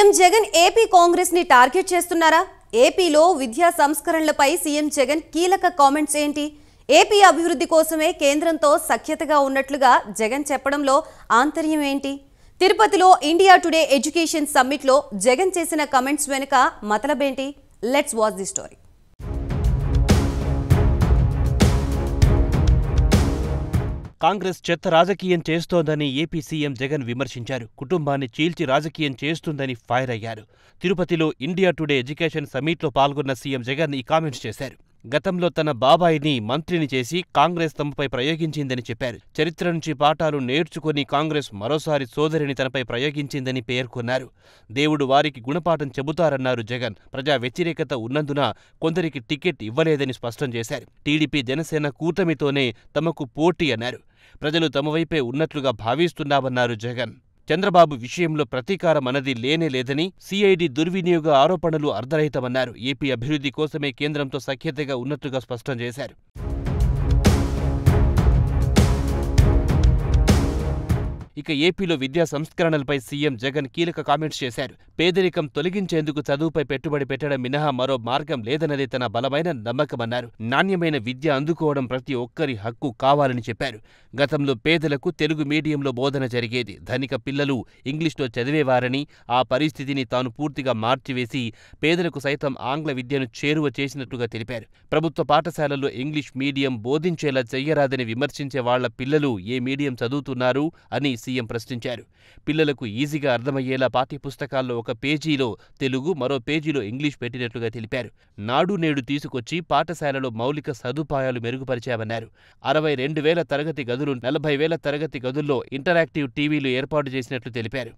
CM Jagan AP Congress ని target చేస్తున్నారా ఏపీలో విద్యా సంస్కరణలపై సీఎం జగన్ కీలక కామెంట్స్ ఏంటి ఏపీ అభివృద్ధి కోసమే కేంద్రంతో సఖ్యతగా ఉన్నట్లుగా జగన్ చెప్పడంలో ఆంతర్యం ఏంటి తిరుపతిలో ఇండియా టుడే ఎడ్యుకేషన్ సమ్మిట్లో జగన్ చేసిన కమెంట్స్ వెనుక మతలబేంటి let's watch the story Congress చెత్త రాజకీయం చేస్తోందని ఏపీ సీఎం జగన్ విమర్శించారు కుటుంబాన్ని చీల్చి రాజకీయం చేస్తుందని ఫైర్ అయ్యారు తిరుపతిలో ఇండియా టుడే ఎడ్యుకేషన్ సమ్మిట్లో పాల్గొన్న సీఎం జగన్ ఈ కామెంట్స్ చేశారు గతంలో తన బాబాయిని మంత్రిని చేసి కాంగ్రెస్ తమపై ప్రయోగించిందని చెప్పారు చరిత్ర నుంచి పాఠాలు నేర్చుకుని కాంగ్రెస్ మరోసారి సోదరిని తనపై ప్రయోగించిందని పేర్కొన్నారు దేవుడు వారికి గుణపాఠం చెబుతారన్నారు జగన్ ప్రజా వ్యతిరేకత ఉన్నందున కొందరికి టికెట్ ఇవ్వలేదని స్పష్టం చేశారు టీడీపీ జనసేన కూటమితోనే తమకు పోటీ అన్నారు ప్రజలు తమ వైపే ఉన్నట్లుగా భావిస్తున్నామన్నారు జగన్ చంద్రబాబు విషయంలో ప్రతీకారం అన్నది లేనే లేదని సిఐడి దుర్వినియోగ ఆరోపణలు అర్ధరహితమన్నారు ఏపీ అభివృద్ధి కోసమే కేంద్రంతో సఖ్యతగా ఉన్నట్లుగా స్పష్టం చేశారు ఇక ఏపీలో విద్యా సంస్కరణలపై సీఎం జగన్ కీలక కామెంట్స్ చేశారు పేదరికం తొలగించేందుకు చదువుపై పెట్టుబడి పెట్టడం మినహా మరో మార్గం లేదన్నదే తన బలమైన నమ్మకమన్నారు నాణ్యమైన విద్య అందుకోవడం ప్రతి ఒక్కరి హక్కు కావాలని చెప్పారు గతంలో పేదలకు తెలుగు మీడియంలో బోధన జరిగేది ధనిక పిల్లలు ఇంగ్లీష్లో చదివేవారని ఆ పరిస్థితిని తాను పూర్తిగా మార్చివేసి పేదలకు సైతం ఆంగ్ల విద్యను చేరువ చేసినట్లుగా తెలిపారు ప్రభుత్వ పాఠశాలల్లో ఇంగ్లీష్ మీడియం బోధించేలా చెయ్యరాదని విమర్శించే వాళ్ల పిల్లలు ఏ మీడియం చదువుతున్నారు అని సీఎం ప్రశ్నించారు పిల్లలకు ఈజీగా అర్థమయ్యేలా పాఠ్యపుస్తకాల్లో ఒక పేజీలో తెలుగు మరో పేజీలో ఇంగ్లీష్ పెట్టినట్లుగా తెలిపారు నాడు నేడు తీసుకొచ్చి పాఠశాలలో మౌలిక సదుపాయాలు మెరుగుపరిచామన్నారు అరవై రెండు వేల తరగతి గదులు నలభై వేల తరగతి గదుల్లో ఇంటరాక్టివ్ టీవీలు ఏర్పాటు చేసినట్లు తెలిపారు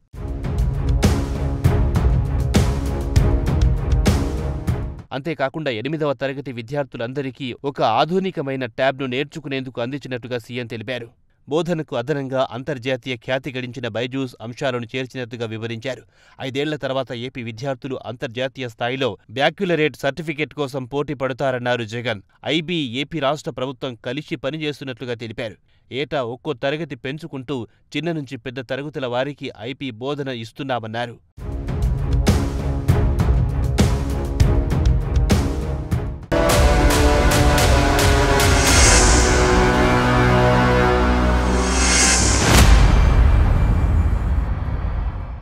అంతేకాకుండా ఎనిమిదవ తరగతి విద్యార్థులందరికీ ఒక ఆధునికమైన ట్యాబ్ను నేర్చుకునేందుకు అందించినట్టుగా సీఎం తెలిపారు బోధనకు అదనంగా అంతర్జాతీయ ఖ్యాతి గడించిన బైజూస్ అంశాలను చేర్చినట్టుగా వివరించారు ఐదేళ్ల తర్వాత ఏపీ విద్యార్థులు అంతర్జాతీయ స్థాయిలో బ్యాక్యులరేట్ సర్టిఫికెట్ కోసం పోటీ పడతారన్నారు జగన్ ఐబీ ఏపీ రాష్ట్ర ప్రభుత్వం కలిసి పనిచేస్తున్నట్లుగా తెలిపారు ఏటా ఒక్కో తరగతి పెంచుకుంటూ చిన్న నుంచి పెద్ద తరగతుల వారికి ఐపీ బోధన ఇస్తున్నామన్నారు